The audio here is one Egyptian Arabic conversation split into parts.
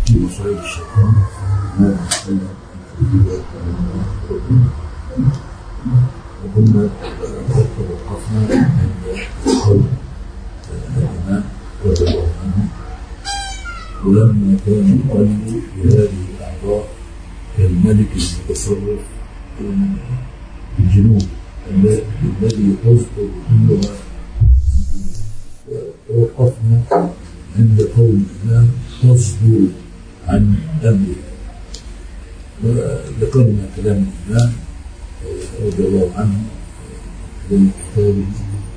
في مصائب الشيطان ما نتكلم وقلنا توقفنا عند قول الإمام رضي الله عنه ولما كان القلب بهذه الأعضاء كالملك المتصرف في الجنوب الذي تصدر كلها توقفنا عند قول الإمام تصدر عن أمره وذكرنا كلام الإمام رضي الله عنه في كتابه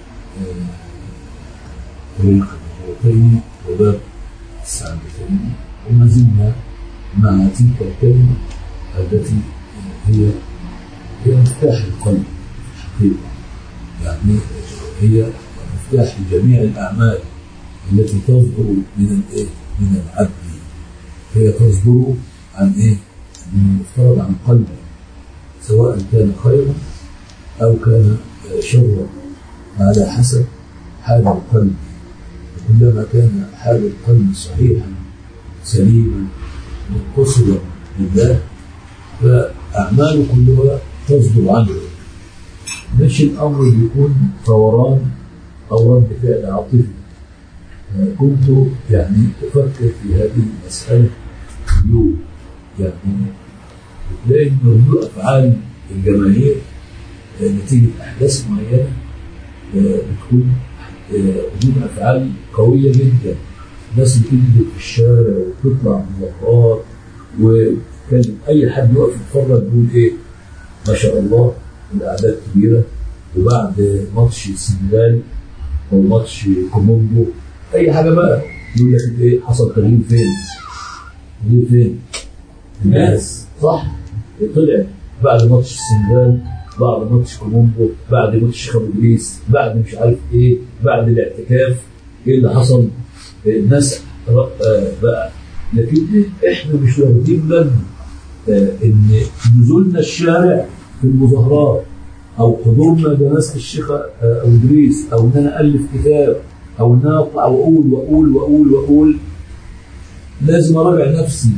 طريق النبوتين وباب السعادتين وما زلنا مع تلك الكلمة التي هي هي مفتاح القلب حقيقة يعني هي مفتاح جميع الأعمال التي تصدر من الايه؟ من العبد هي تصدر عن ايه؟ من المفترض عن قلبه سواء كان خيرا او كان شرا على حسب حال القلب وكلما كان حال القلب صحيحا سليما متصلا بالله فأعماله كلها تصدر عنه مش الأمر بيكون فوران أو رد فعل عاطفي كنت يعني أفكر في هذه المسألة اليوم يعني بتلاقي إن ردود أفعال الجماهير نتيجة أحداث معينة بتكون ردود أفعال قوية جدا ناس بتنزل في الشارع وتطلع مظاهرات وتتكلم أي حد يقف يتفرج يقول إيه ما شاء الله الأعداد كبيرة وبعد ماتش السنغال أو ماتش كومومبو اي حاجه بقى يقول لك ايه حصل تغيير فين؟ تغيير فين؟ الناس صح؟ طلع بعد ماتش السنغال بعد ماتش كومومبو بعد ماتش خالد ادريس بعد مش عارف ايه بعد الاعتكاف ايه اللي حصل؟ الناس بقى لكن احنا مش واخدين بالنا ان نزولنا الشارع في المظاهرات او حضورنا جنازه الشيخ ابو ادريس او ان انا الف كتاب او ان انا اطلع واقول واقول واقول واقول لازم اراجع نفسي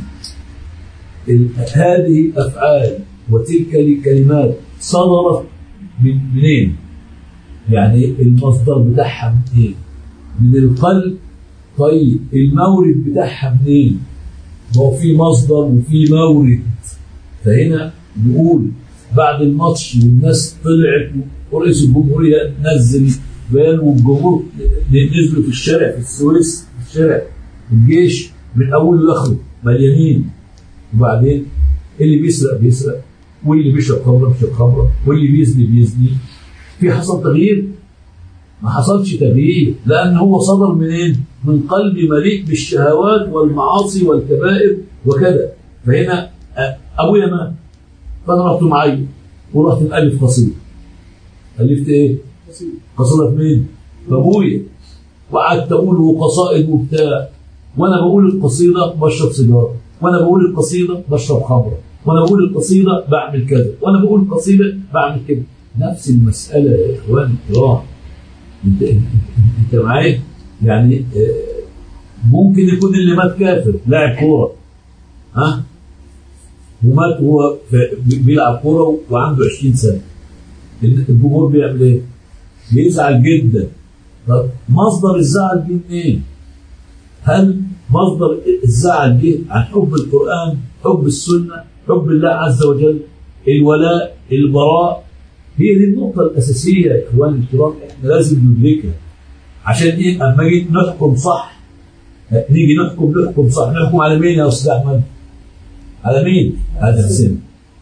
هذه الافعال وتلك الكلمات صدرت من منين؟ يعني المصدر بتاعها منين؟ من القلب طيب المورد بتاعها منين؟ ما هو في مصدر وفي مورد فهنا نقول بعد الماتش والناس طلعت ورئيس الجمهوريه نزل بيان والجمهور نزلوا في الشارع في السويس في الشارع الجيش من اوله لاخره مليانين وبعدين اللي بيسرق بيسرق واللي بيشرب خمره بيشرب خمره واللي بيزني بيزني في حصل تغيير ما حصلش تغيير لان هو صدر منين؟ من قلب مليء بالشهوات والمعاصي والكبائر وكذا فهنا ابويا مات فانا رحت معي ورحت مالف قصيده الفت ايه؟ قصيده في مين؟ بابويا وقعدت اقول قصائد وبتاع وانا بقول القصيده بشرب سيجاره وانا بقول القصيده بشرب خمره وانا بقول القصيده بعمل كذا وانا بقول القصيده بعمل كده نفس المساله يا اخواني الكرام انت انت, انت معايا يعني ممكن يكون اللي مات كافر لاعب كوره ها ومات وهو بيلعب كوره وعنده 20 سنه الجمهور بيعمل ايه؟ بيزعل جدا طب مصدر الزعل جه منين؟ هل مصدر الزعل جه عن حب القران، حب السنه، حب الله عز وجل، الولاء، البراء هي دي النقطة الأساسية يا إخواني الكرام إحنا لازم ندركها عشان إيه أما نيجي نحكم صح نيجي نحكم نحكم صح نحكم على مين يا أستاذ أحمد؟ على مين؟ على نفسنا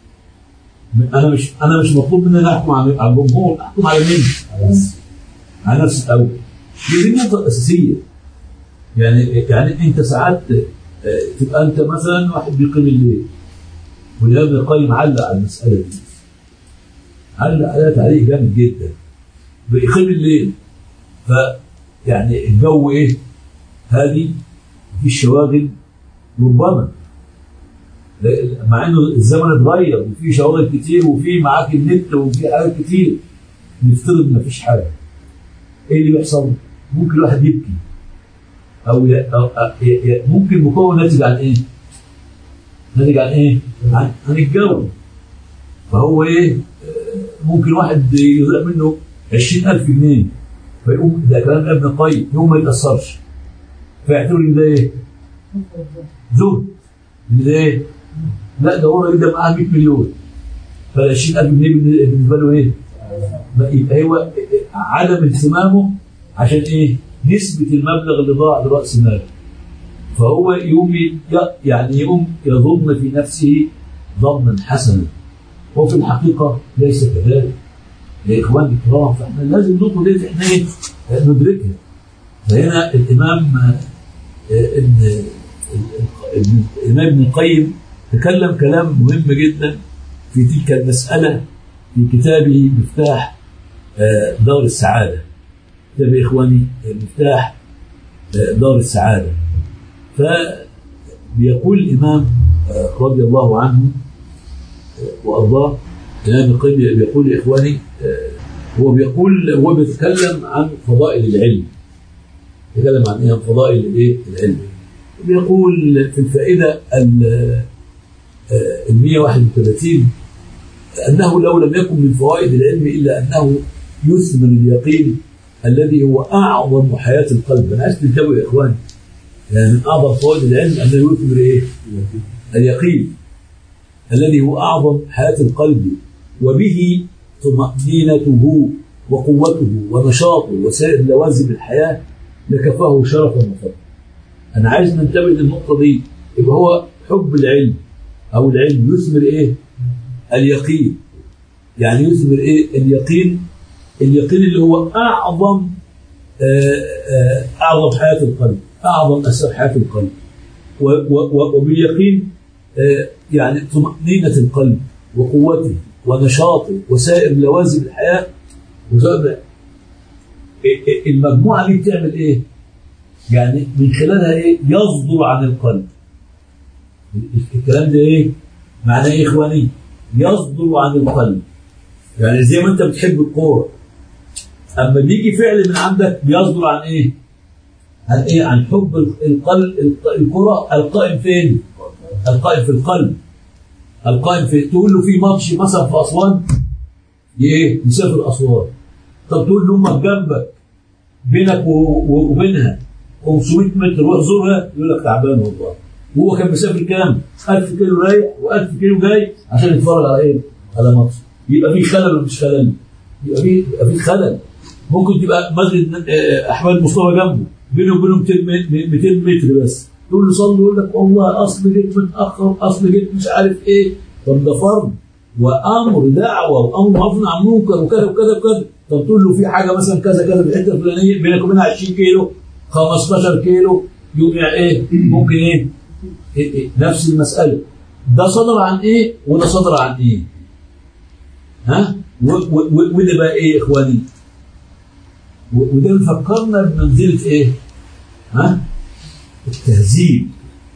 انا مش انا مش مطلوب مني ان احكم على الجمهور احكم على مين؟ على نفسي الاول دي النقطه الاساسيه يعني يعني انت ساعات تبقى انت مثلا واحد بيقيم الليل والامام القيم علق على المساله دي علق عليها تعليق جامد جدا بيقيم الليل ف يعني الجو ايه؟ هادي مفيش شواغل ربما مع انه الزمن اتغير وفي شواغل كتير وفي معاك النت وفي حاجات كتير نفترض ما فيش حاجه ايه اللي بيحصل؟ ممكن الواحد يبكي او, ي... أو... ي... ي... ممكن مكون ناتج عن ايه؟ ناتج عن ايه؟ عن, عن الجو فهو ايه؟ آه، ممكن واحد يضيع منه 20000 جنيه فيقوم ده كلام ابن القيم يقوم ما يتاثرش فيعتبر ان ده ايه؟ زهد ان ده ايه؟ لا ده هو الراجل ده معاه 100 مليون فال 20000 جنيه بالنسبه له ايه؟ ما يبقى هو عدم اهتمامه عشان ايه؟ نسبة المبلغ اللي ضاع لرأس ماله فهو يقوم ي- يعني يقوم يظن في نفسه ظنا حسنا وفي الحقيقة ليس كذلك يا إخواني الكرام فإحنا لازم النقطة دي إحنا إيه؟ ندركها فهنا الإمام آه، ابن ابن- الإمام ابن القيم تكلم كلام مهم جدا في تلك المسألة في كتابه مفتاح آه، دار السعادة كتاب يا إخواني مفتاح آه، دار السعادة فبيقول الإمام آه، رضي الله عنه آه، وأرضاه الإمام القيم بيقول يا إخواني آه، هو بيقول هو بيتكلم عن فضائل العلم بيتكلم عن إيه عن فضائل الإيه العلم بيقول في الفائدة ال 131 أنه لو لم يكن من فوائد العلم إلا أنه يثمر اليقين الذي هو أعظم حياة القلب أنا عايز تنتبهوا يا إخواني يعني من أعظم فوائد العلم أنه يثمر إيه؟ اليقين الذي هو أعظم حياة القلب وبه طمأنينته وقوته ونشاطه وسائر لوازم الحياة لكفاه شرفا وفضلا أنا عايز ننتبه للنقطة دي يبقى هو حب العلم أو العلم يثمر إيه؟ اليقين يعني يثمر إيه؟ اليقين اليقين اللي هو أعظم آه، آه، أعظم حياة القلب أعظم أسباب حياة القلب و- و- و- وباليقين آه، يعني طمأنينة القلب وقوته ونشاطه وسائر لوازم الحياة وسائر المجموعة دي بتعمل إيه؟ يعني من خلالها إيه؟ يصدر عن القلب الكلام ده إيه؟ معناه إيه إخواني؟ يصدر عن القلب يعني زي ما أنت بتحب الكورة اما بيجي فعل من عندك بيصدر عن ايه؟ عن ايه؟ عن حب القلب الكرة القائم فين؟ القائم في القلب القائم في تقول له في ماتش مثلا في اسوان ايه؟ يسافر اسوان طب تقول له امك جنبك بينك و- و- وبينها 500 متر روح زورها يقول لك تعبان والله وهو كان مسافر كام؟ 1000 كيلو رايح و1000 كيلو جاي عشان يتفرج على ايه؟ على ماتش يبقى في خلل ولا مش خلل؟ يبقى في يبقى في خلل ممكن تبقى مسجد آه، احمد مصطفى جنبه بينه وبينه 200 مت- 200 متر بس تقول له صلي يقول لك والله اصل جيت متاخر اصل جيت مش عارف ايه طب ده فرض وامر دعوه وامر معروف عن منكر وكذا وكذا وكذا طب تقول له في حاجه مثلا كذا كذا في الحته الفلانيه بينك وبينها 20 كيلو 15 كيلو يوم يعني ايه ممكن ايه, إيه, إيه نفس المساله ده صدر عن ايه وده صدر عن ايه ها و- و- و- وده بقى ايه يا اخواني و- وده بيفكرنا بمنزله ايه ها التهذيب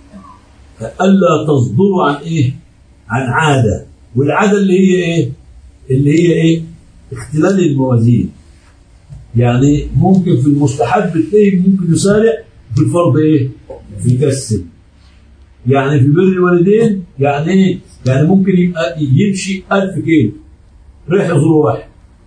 الا تصدروا عن ايه عن عاده والعاده اللي هي ايه اللي هي ايه اختلال الموازين يعني ممكن في المستحب تلاقي ممكن يسارع في الفرض ايه يكسب يعني في بر الوالدين يعني ايه يعني ممكن يبقى يمشي 1000 كيلو رايح يزور واحد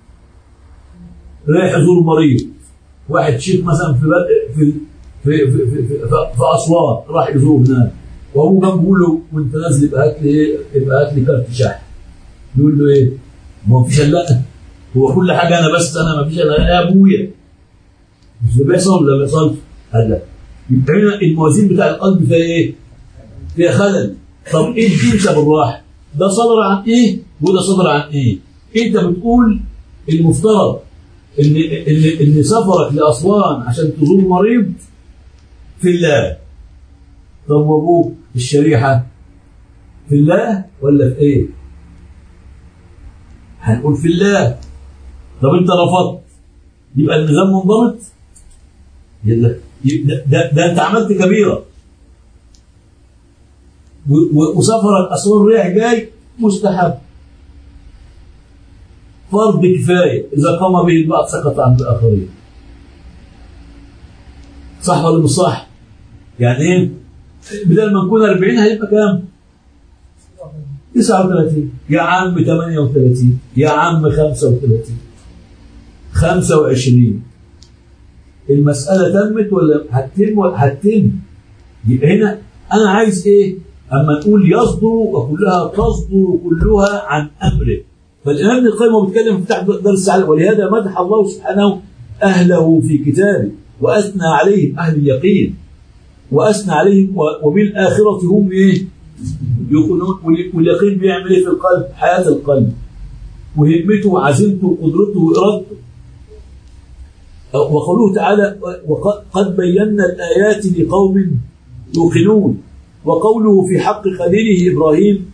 رايح يزور مريض واحد شيخ مثلا في بل- في في في, في, في, في, في اسوان راح يزور هناك وابوه جنبه بيقول له وانت نازل يبقى هات لي ايه يبقى هات لي كارت شحن يقول له ايه؟ ما هو فيش الا هو كل حاجه انا بس انا ما فيش الا أنا يا ابويا مش ده بيحصل ولا ما بيحصلش؟ قال لا يبقى هنا الموازين بتاع القلب فيها ايه؟ فيها خلل طب ايه انت بالراحه ده صدر عن ايه وده صدر عن ايه انت بتقول المفترض ان ان ان سفرك لاسوان عشان تزور مريض في الله طب وابوك الشريحه في الله ولا في ايه هنقول في الله طب انت رفضت يبقى النظام منضبط يلا ده, ده, ده انت عملت كبيره و- و- وسفرك اسوان رايح جاي مستحب فرض كفايه اذا قام به البعض سقط عن الاخرين صح ولا مش صح؟ يعني ايه؟ بدل ما نكون 40 هيبقى كام؟ 39 يا عم 38 يا عم 35 25 المسألة تمت ولا هتتم ولا هتتم يبقى هنا أنا عايز إيه؟ أما نقول يصدر وكلها تصدر كلها عن أمره فالإمام ابن القيم وهو بيتكلم في تحت درس السعادة ولهذا مدح الله سبحانه أهله في كتابه وأثنى عليهم أهل اليقين وأثنى عليهم و- وبالآخرة هم إيه؟ يكونون واليقين بيعمل إيه في القلب؟ حياة القلب وهمته وعزيمته وقدرته وإرادته وقوله تعالى وقد بينا الآيات لقوم يوقنون وقوله في حق خليله إبراهيم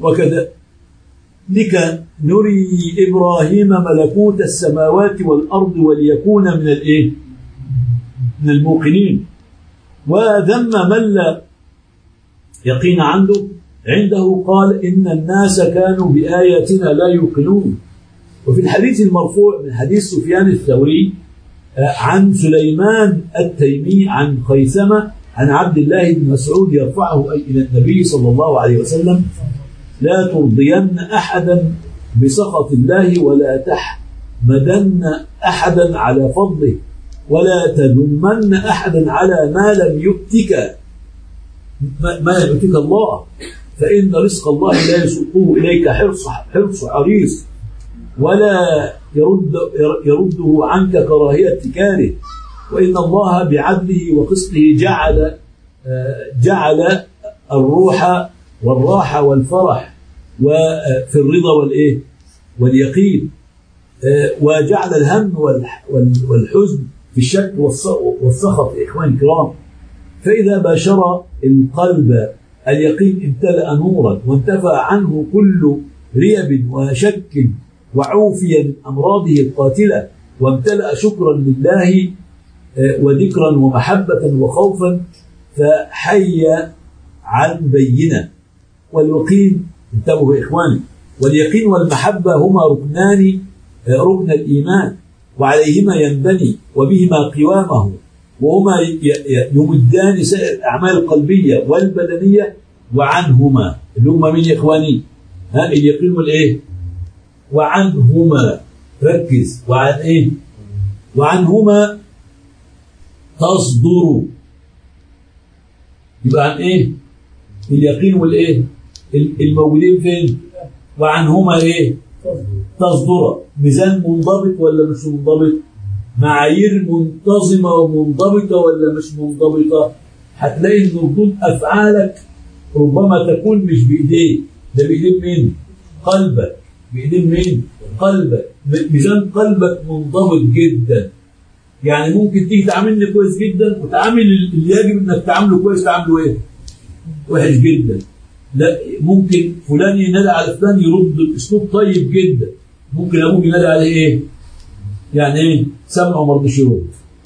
وكذلك نري إبراهيم ملكوت السماوات والأرض وليكون من الإيه؟ من الموقنين وذم من لا يقين عنده عنده قال إن الناس كانوا بآياتنا لا يوقنون وفي الحديث المرفوع من حديث سفيان الثوري عن سليمان التيمي عن خيثمة عن عبد الله بن مسعود يرفعه أي إلى النبي صلى الله عليه وسلم لا ترضين أحدا بسخط الله ولا تحمدن أحدا على فضله ولا تذمن أحدا على ما لم يؤتك ما ما لم يؤتك الله فإن رزق الله لا يسوقه إليك حرص حرص عريص ولا يرد يرده عنك كراهية كاره وإن الله بعدله وقسطه جعل جعل الروح والراحة والفرح وفي الرضا والإيه واليقين وجعل الهم والحزن في الشك والسخط إخواني الكرام فإذا باشر القلب اليقين امتلأ نورا وانتفى عنه كل ريب وشك وعوفي من أمراضه القاتلة وامتلأ شكرا لله وذكرا ومحبة وخوفا فحي عن بينة واليقين انتبهوا يا إخواني واليقين والمحبة هما ركنان ركن الإيمان وعليهما ينبني وبهما قوامه وهما يمدان سائر الأعمال القلبية والبدنية وعنهما اللي هما من يا إخواني ها اليقين والإيه وعنهما ركز وعن إيه وعنهما تصدر يبقى عن إيه اليقين والإيه الموجودين فين وعنهما إيه تصدر ميزان منضبط ولا مش منضبط معايير منتظمة ومنضبطة ولا مش منضبطة هتلاقي ان ردود افعالك ربما تكون مش بايديك ده بايدين مين قلبك بايدين مين قلبك ميزان قلبك منضبط جدا يعني ممكن تيجي تعاملني كويس جدا وتعامل اللي يجب انك تعامله كويس تعامله ايه وحش جدا لا ممكن فلان ينادى على فلان يرد باسلوب طيب جدا ممكن ابوك ينادى عليه ايه يعني ايه سمع وما رضيش يرد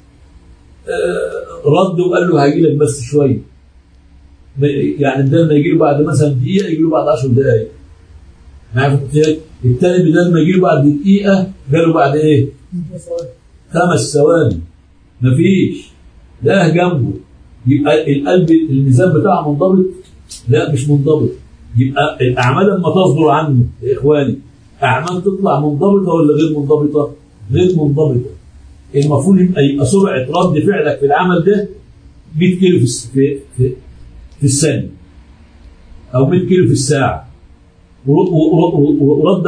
آه رد وقال له هيجي لك بس شويه يعني بدل ما يجي له بعد مثلا دقيقه يجي له بعد 10 دقائق عارف التاني بدل ما يجي له بعد دقيقه جاله بعد ايه؟ خمس ثواني مفيش ده جنبه يبقى القلب الميزان بتاعه منضبط لا مش منضبط يبقى الاعمال لما تصدر عنه يا اخواني اعمال تطلع منضبطه ولا غير منضبطه؟ غير منضبطه المفروض يبقى يبقى سرعه رد فعلك في العمل ده 100 كيلو في في في, في الثانيه او 100 كيلو في الساعه ورد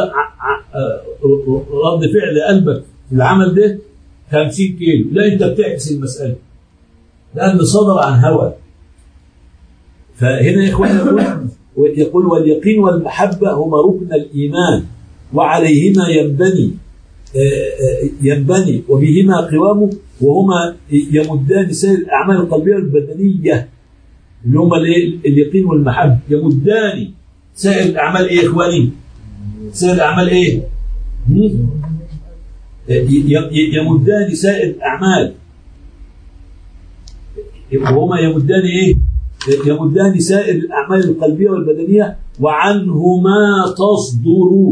رد فعل قلبك في العمل ده 50 كيلو لا انت بتعكس المساله لان صدر عن هوى فهنا يا اخوان يقول يقول واليقين والمحبه هما ركن الايمان وعليهما ينبني ينبني وبهما قوامه وهما يمدان سائر الاعمال القلبيه والبدنيه اللي هما اليقين والمحبه يمدان سائر الاعمال ايه يا اخواني؟ سائر الاعمال ايه؟ يمدان سائر الاعمال وهما يمدان ايه؟ يمدان سائر الاعمال القلبيه والبدنيه وعنهما تصدر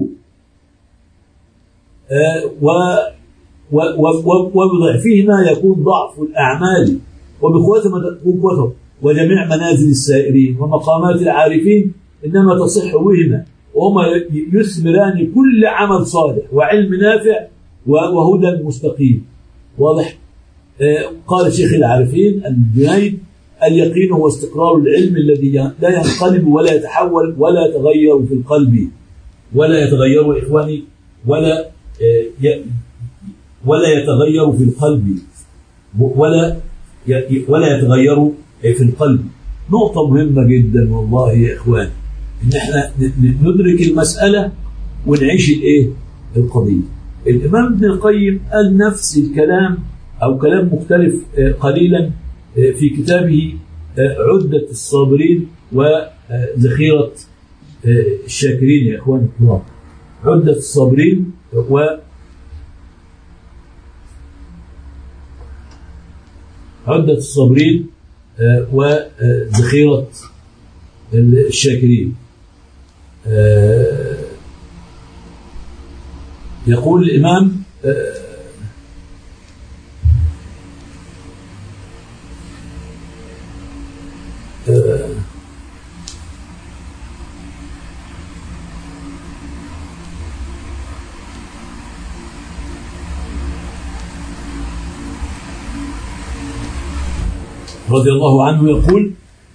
وبضعفهما يكون ضعف الأعمال وبقوتهما تكون قوته وجميع منازل السائرين ومقامات العارفين إنما تصح بهما وهما يثمران كل عمل صالح وعلم نافع وهدى مستقيم واضح آه، قال شيخ العارفين الجنيد اليقين هو استقرار العلم الذي لا ينقلب ولا يتحول ولا يتغير في القلب ولا يتغير إخواني ولا آه، ولا يتغير في القلب ولا ولا يتغير في القلب نقطة مهمة جدا والله يا إخوان إن إحنا ندرك المسألة ونعيش الإيه؟ القضية. الإمام ابن القيم قال نفس الكلام أو كلام مختلف قليلا في كتابه عدة الصابرين وذخيرة الشاكرين يا إخواني الكرام. عدة الصابرين و عدة الصابرين وذخيرة الشاكرين يقول الإمام رضي الله عنه يقول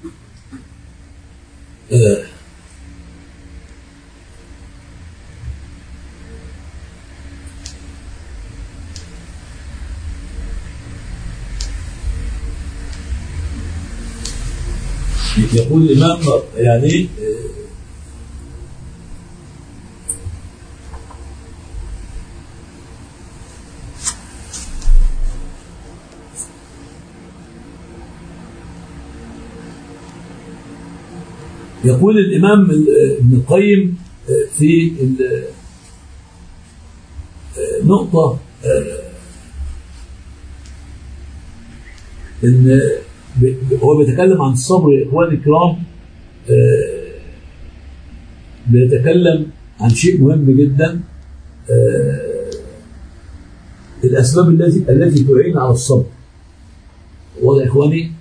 يقول الإمام يعني يقول الإمام ابن القيم في نقطة إن هو بيتكلم عن الصبر يا إخواني الكرام بيتكلم عن شيء مهم جدا الأسباب التي التي تعين على الصبر واضح يا إخواني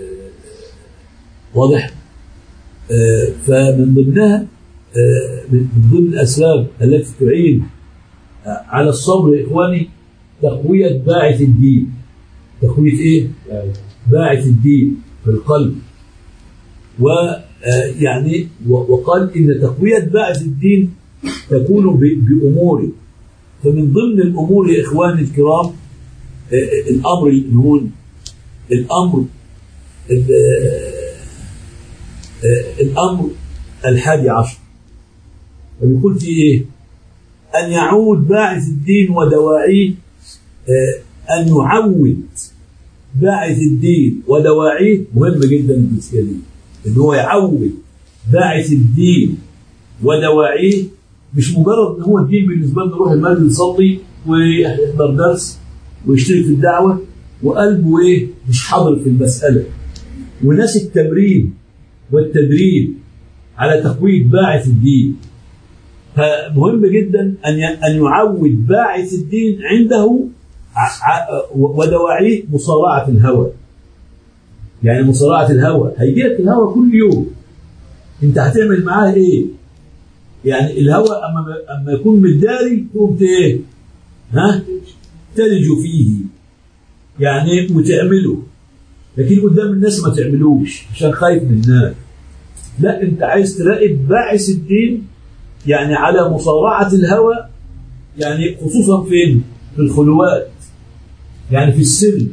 واضح فمن ضمنها من ضمن الأسباب التي تعين على الصبر يا إخواني تقوية باعث الدين تقوية إيه؟ باعث الدين في القلب ويعني وقال إن تقوية باعث الدين تكون بأمور فمن ضمن الأمور يا إخواني الكرام الأمر المهون الأمر الأمر الحادي عشر فبيقول في إيه أن يعود باعث الدين ودواعيه أن يعود باعث الدين ودواعيه مهمة جدا الجزئية دي إن هو يعود باعث الدين ودواعيه مش مجرد إن هو الدين بالنسبة لنا يروح المسجد يصلي ويحضر درس ويشترك في الدعوة وقلبه إيه مش حاضر في المسألة وناس التمرين والتدريب على تقوية باعث الدين فمهم جدا أن أن يعود باعث الدين عنده ودواعيه مصارعة الهوى يعني مصارعة الهوى هيجي لك الهوى كل يوم انت هتعمل معاه ايه يعني الهوى اما اما يكون متداري تقوم ايه ها تلج فيه يعني وتعمله لكن قدام الناس ما تعملوش عشان خايف من النار لا انت عايز تراقب باعث الدين يعني على مصارعة الهوى يعني خصوصا فين في الخلوات يعني في السر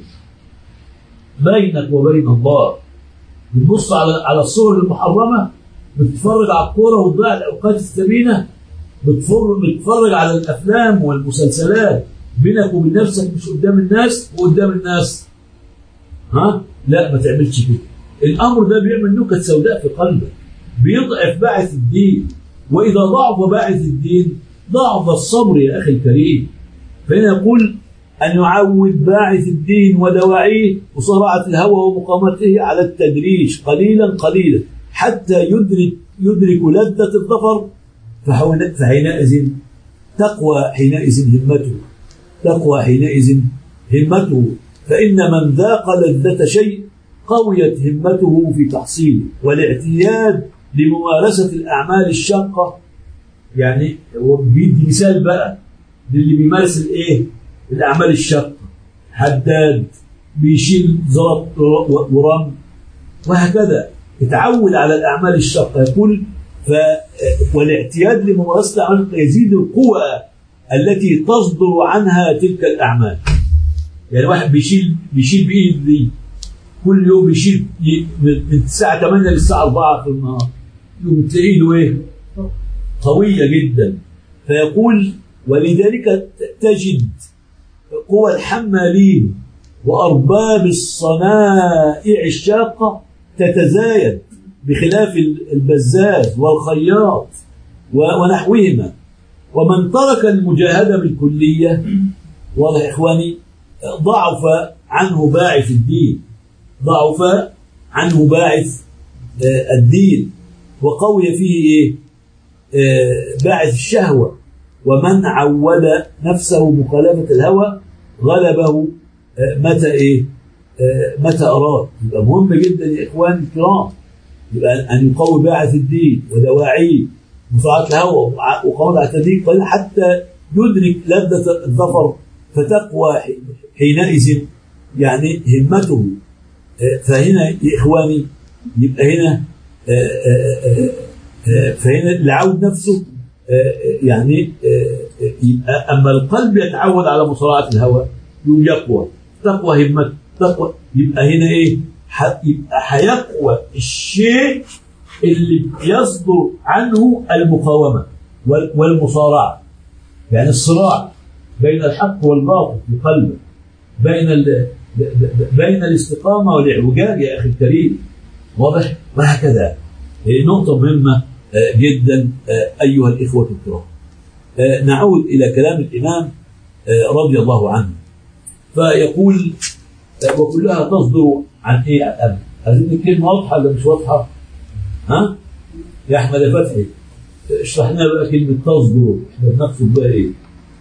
بينك وبين الله بتبص على على الصور المحرمة بتتفرج على الكورة وتضيع الأوقات الثمينة بتتفرج على الأفلام والمسلسلات بينك وبين نفسك مش قدام الناس وقدام الناس ها لا ما تعملش كده الأمر ده بيعمل نكت سوداء في قلبك بيضعف باعث الدين وإذا ضعف باعث الدين ضعف الصبر يا أخي الكريم فهنا يقول أن يعود باعث الدين ودواعيه وصراعة الهوى ومقامته على التدريج قليلا قليلا حتى يدرك يدرك لذة الظفر فحينئذ تقوى حينئذ همته تقوى حينئذ همته فإن من ذاق لذة شيء قويت همته في تحصيله والاعتياد لممارسة الأعمال الشاقة يعني هو بيدي مثال بقى للي بيمارس الايه؟ الأعمال الشاقة حداد بيشيل زلط ورمل وهكذا يتعود على الأعمال الشاقة يقول ف والاعتياد لممارسة الأعمال يزيد القوة التي تصدر عنها تلك الأعمال يعني واحد بيشيل بيشيل بإيد دي كل يوم بيشيل من الساعة 8 للساعة 4 في النهار يوم تلاقيه له ايه؟ قوية جدا فيقول ولذلك تجد قوى الحمالين وأرباب الصنائع الشاقة تتزايد بخلاف البزاز والخياط ونحوهما ومن ترك المجاهدة بالكلية واضح يا إخواني ضعف عنه باعث الدين ضعف عنه باعث الدين وقوي فيه إيه؟ باعث الشهوة ومن عود نفسه مخالفة الهوى غلبه متى إيه؟ متى أراد يبقى مهم جدا يا إخواني الكرام يبقى أن يقوي باعث الدين ودواعيه مصاعدة الهوى وقول اعتديك حتى يدرك لذة الظفر فتقوى حينئذ يعني همته فهنا يا إخواني يبقى هنا فهنا العود نفسه يعني يبقى أما القلب يتعود على مصارعة الهوى يقوم يقوى تقوى همته تقوى يبقى هنا إيه يبقى هيقوى الشيء اللي يصدر عنه المقاومة والمصارعة يعني الصراع بين الحق والباطل في قلبه بين ال... بين الاستقامة والإعوجاج يا أخي الكريم واضح وهكذا نقطة مهمة جدا أيها الإخوة الكرام نعود إلى كلام الإمام رضي الله عنه فيقول وكلها تصدر عن إيه عن أبي هذه الكلمة واضحة ولا مش واضحة؟ ها؟ يا أحمد يا فتحي اشرح لنا بقى كلمة تصدر احنا بنقصد بقى إيه؟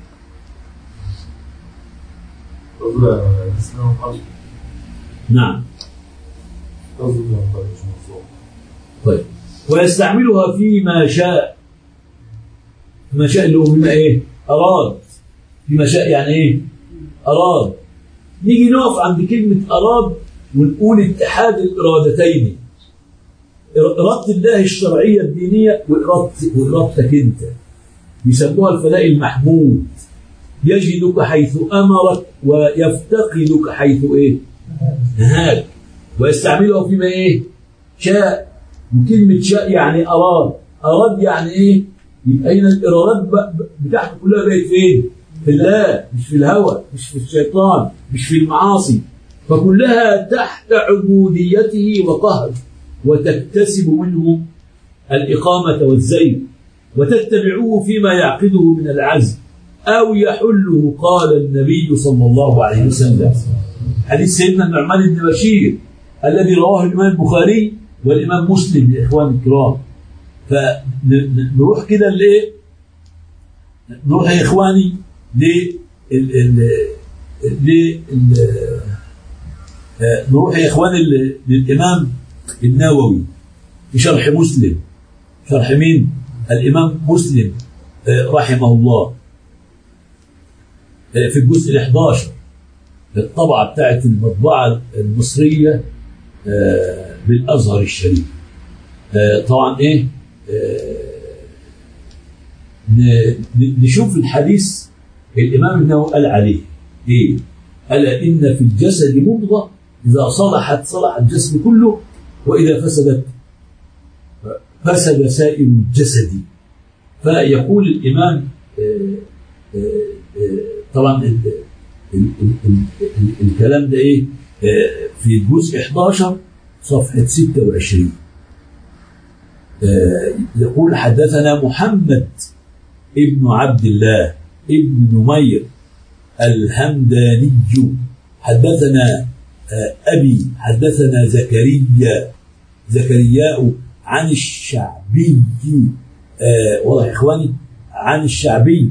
تصدر اسمه قلب نعم تصدر من قلب مش مصدر طيب ويستعملها فيما شاء فيما شاء اللي هو فيما ايه اراد فيما شاء يعني ايه اراد نيجي نقف عند كلمة اراد ونقول اتحاد الارادتين إرادة الله الشرعية الدينية وإرادتك وإرادتك أنت يسموها الفداء المحمود يجدك حيث أمرك ويفتقدك حيث إيه نهاك ويستعملها فيما إيه شاء وكلمة شاء يعني أراد أراد يعني إيه يبقى هنا الإرادات بتاعته كلها بقت فين في الله مش في الهوى مش في الشيطان مش في المعاصي فكلها تحت عبوديته وقهره وتكتسب منه الإقامة والزين وتتبعوه فيما يعقده من العزم أو يحله قال النبي صلى الله عليه وسلم حديث سيدنا النعمان بن بشير الذي رواه الإمام البخاري والإمام مسلم يا إخوان الكرام فنروح كده لإيه؟ نروح يا إخواني ل نروح يا إخواني للإمام النووي في شرح مسلم شرح مين؟ الإمام مسلم رحمه الله في الجزء ال 11 الطبعة بتاعت المطبعة المصرية بالأزهر الشريف طبعا إيه نشوف الحديث الإمام النووي قال عليه إيه ألا إن في الجسد مضغة إذا صلحت صلح الجسد كله وإذا فسدت فسد سائر الجسد فيقول الإمام طبعا ال ال ال ال الكلام ده إيه في الجزء 11 صفحة 26 يقول حدثنا محمد ابن عبد الله ابن نمير الهمداني حدثنا أبي حدثنا زكريا زكرياء عن الشعبي آه واضح يا إخواني عن الشعبي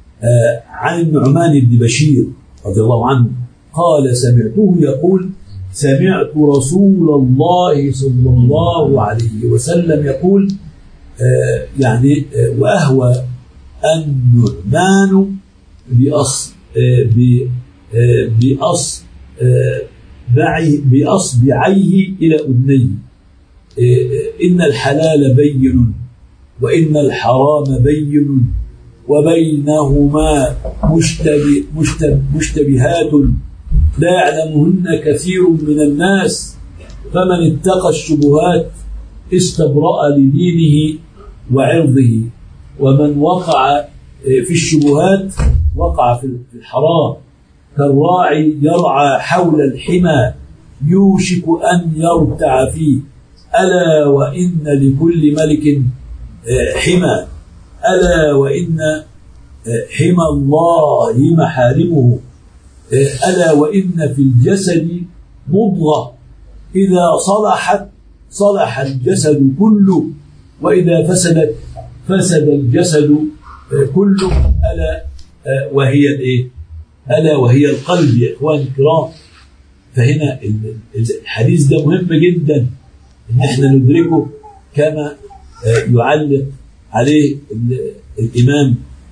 آه عن النعمان بن بشير رضي الله عنه قال سمعته يقول سمعت رسول الله صلى الله عليه وسلم يقول آه، يعني آه، وأهوى النعمان بأص آه، ب- آه، بأص آه، بعي- بأصبعيه إلى أذنيه آه، إن الحلال بين وإن الحرام بين وبينهما مشتبه مشتبه مشتبهات لا يعلمهن كثير من الناس فمن اتقى الشبهات استبرأ لدينه وعرضه ومن وقع في الشبهات وقع في الحرام كالراعي يرعى حول الحمى يوشك أن يرتع فيه ألا وإن لكل ملك حمى ألا وإن حمى الله محارمه ألا وإن في الجسد مضغة إذا صلحت صلح الجسد كله وإذا فسدت فسد الجسد كله ألا وهي الإيه؟ ألا وهي القلب يا إخواني الكرام فهنا الحديث ده مهم جدا إن إحنا ندركه كما يعلق عليه الإمام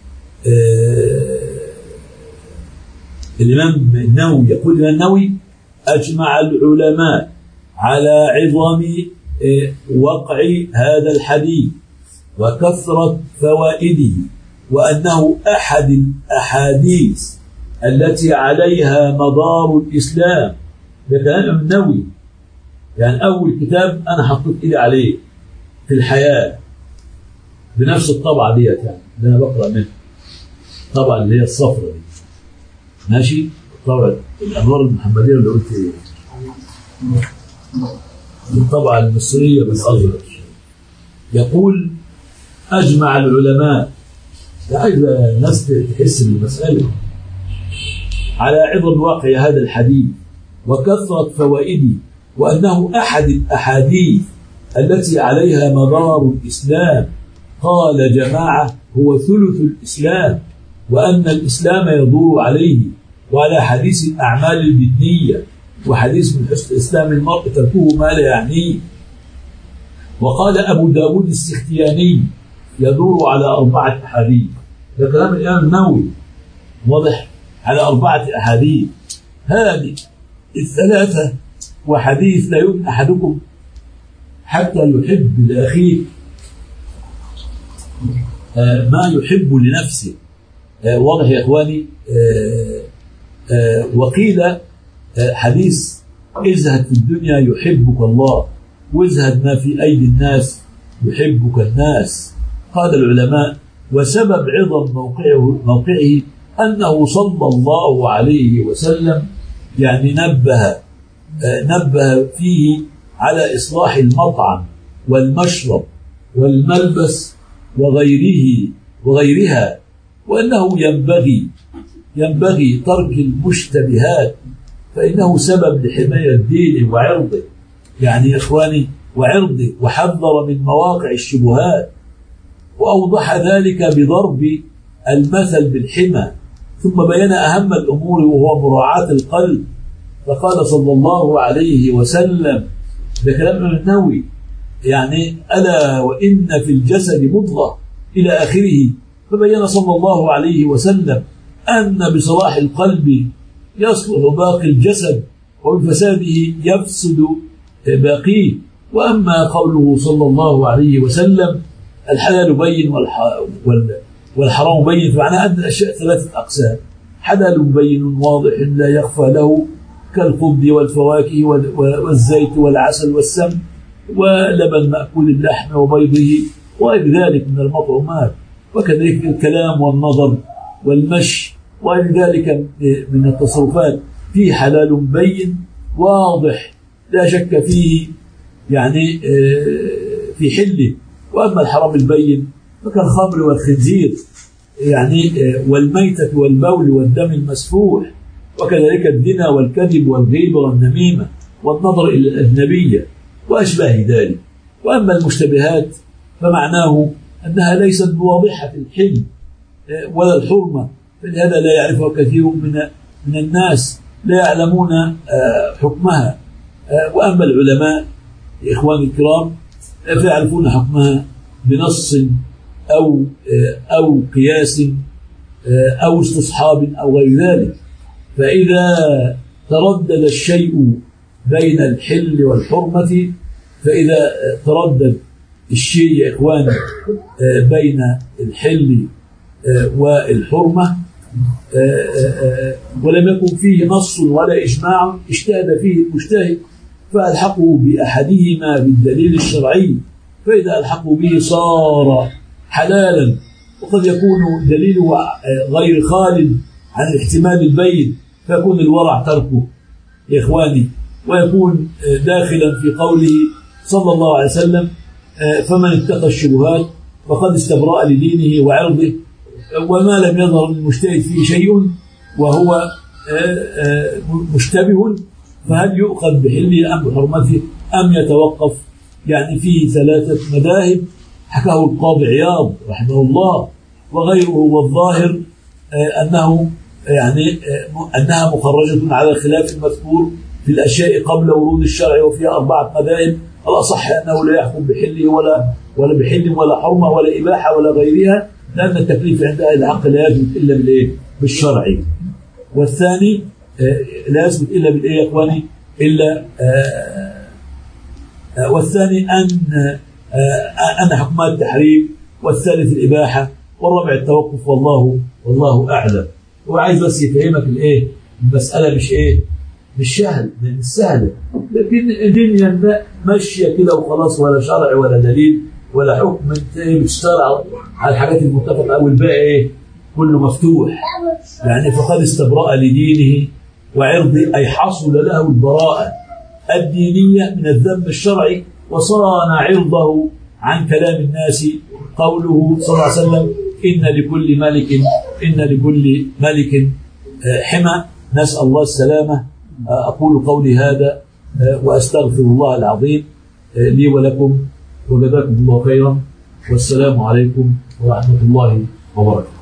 الإمام النووي يقول الإمام النووي أجمع العلماء على عظم وقع هذا الحديث وكثرة فوائده وأنه أحد الأحاديث التي عليها مدار الإسلام ده كلام النووي يعني أول كتاب أنا حطيت إيدي عليه في الحياة بنفس الطبعة ديت يعني اللي أنا بقرأ منها الطبعة اللي هي الصفرة دي ماشي طبعا الأنوار المحمدية اللي قلت إيه الطبعة المصرية بالأزرق يقول أجمع العلماء عايز الناس تحس بالمسألة على عظم واقع هذا الحديث وكثرة فوائده وأنه أحد الأحاديث التي عليها مدار الإسلام قال جماعة هو ثلث الإسلام وأن الإسلام يدور عليه وعلى حديث الأعمال البدنية وحديث من حسن إسلام المرء تركه ما لا يعنيه وقال أبو داود السختياني يدور على أربعة أحاديث ده كلام الإمام النووي واضح على أربعة أحاديث هذه الثلاثة وحديث لا يؤمن أحدكم حتى يحب لأخيه ما يحب لنفسه واضح يا إخواني وقيل حديث ازهد في الدنيا يحبك الله وازهد ما في أيدي الناس يحبك الناس قال العلماء وسبب عظم موقعه, موقعه أنه صلى الله عليه وسلم يعني نبه نبه فيه على إصلاح المطعم والمشرب والملبس وغيره وغيرها وأنه ينبغي ينبغي ترك المشتبهات فإنه سبب لحماية دينه وعرضه يعني يا إخواني وعرضه وحذر من مواقع الشبهات وأوضح ذلك بضرب المثل بالحمى ثم بين أهم الأمور وهو مراعاة القلب فقال صلى الله عليه وسلم ده كلام النووي يعني ألا وإن في الجسد مضغة إلى آخره فبين صلى الله عليه وسلم أن بصلاح القلب يصلح باقي الجسد وبفساده يفسد باقيه وأما قوله صلى الله عليه وسلم الحلال بين والحرام بين فمعناه أن الأشياء ثلاثة أقسام حلال بين واضح لا يخفى له كالخبز والفواكه والزيت والعسل والسمن ولبن مأكول اللحم وبيضه وغير ذلك من المطعومات وكذلك الكلام والنظر والمشي وغير ذلك من التصرفات في حلال بين واضح لا شك فيه يعني في حله وأما الحرام البين فكالخمر والخنزير يعني والميتة والبول والدم المسفوح وكذلك الزنا والكذب والغيبة والنميمة والنظر إلى الأجنبية وأشباه ذلك وأما المشتبهات فمعناه أنها ليست بواضحة الحلم ولا الحرمة فلهذا لا يعرفها كثير من من الناس لا يعلمون حكمها آه، وأما العلماء إخواني الكرام آه، فيعرفون حكمها بنص أو آه، أو قياس آه، أو استصحاب أو غير ذلك فإذا تردد الشيء بين الحل والحرمة فإذا آه، تردد الشيء يا إخواني آه، بين الحل آه، والحرمة آه، آه، آه، ولم يكن فيه نص ولا إجماع اجتهد فيه المجتهد فألحقه بأحدهما بالدليل الشرعي فإذا ألحقوا به صار حلالا وقد يكون دليله آه، غير خال عن الاحتمال البين فيكون الورع تركه يا إخواني ويكون آه، داخلا في قوله صلى الله عليه وسلم آه، فمن اتقى الشبهات فقد استبرأ لدينه وعرضه وما لم يظهر للمجتهد فيه شيء وهو آه، آه، مشتبه فهل يؤخذ بحله أم بحرمته أم يتوقف يعني فيه ثلاثة مذاهب حكاه القاضي عياض رحمه الله وغيره والظاهر آه، أنه يعني آه، أنها مخرجة على الخلاف المذكور في الأشياء قبل ورود الشرع وفيها أربعة مذاهب الأصح أنه لا يحكم بحله ولا ولا بحل ولا حرمة ولا إباحة ولا غيرها لأن التكليف عند أهل الحق لا يثبت إلا بالإيه؟ بالشرع والثاني آه، لا يثبت إلا بالإيه يا إخواني إلا آه، آه، والثاني أن آه، أن حكمها التحريم والثالث الإباحة والرابع التوقف والله والله أعلم وعايز بس يفهمك الإيه المسألة مش إيه مش سهل مش سهلة لكن الدنيا ما- ماشية كده وخلاص ولا شرع ولا دليل ولا حكم انت ايه بتشتغل على- على الحاجات المتفق او الباقي ايه كله مفتوح يعني فقد استبرأ لدينه وعرضه أي حصل له البراءة الدينية من الذنب الشرعي وصان عرضه عن كلام الناس قوله صلى الله عليه وسلم إن لكل ملك إن لكل ملك آه، حمى نسأل الله السلامة آه، أقول قولي هذا آه، وأستغفر الله العظيم آه، لي ولكم وجزاكم الله خيرا والسلام عليكم ورحمة الله وبركاته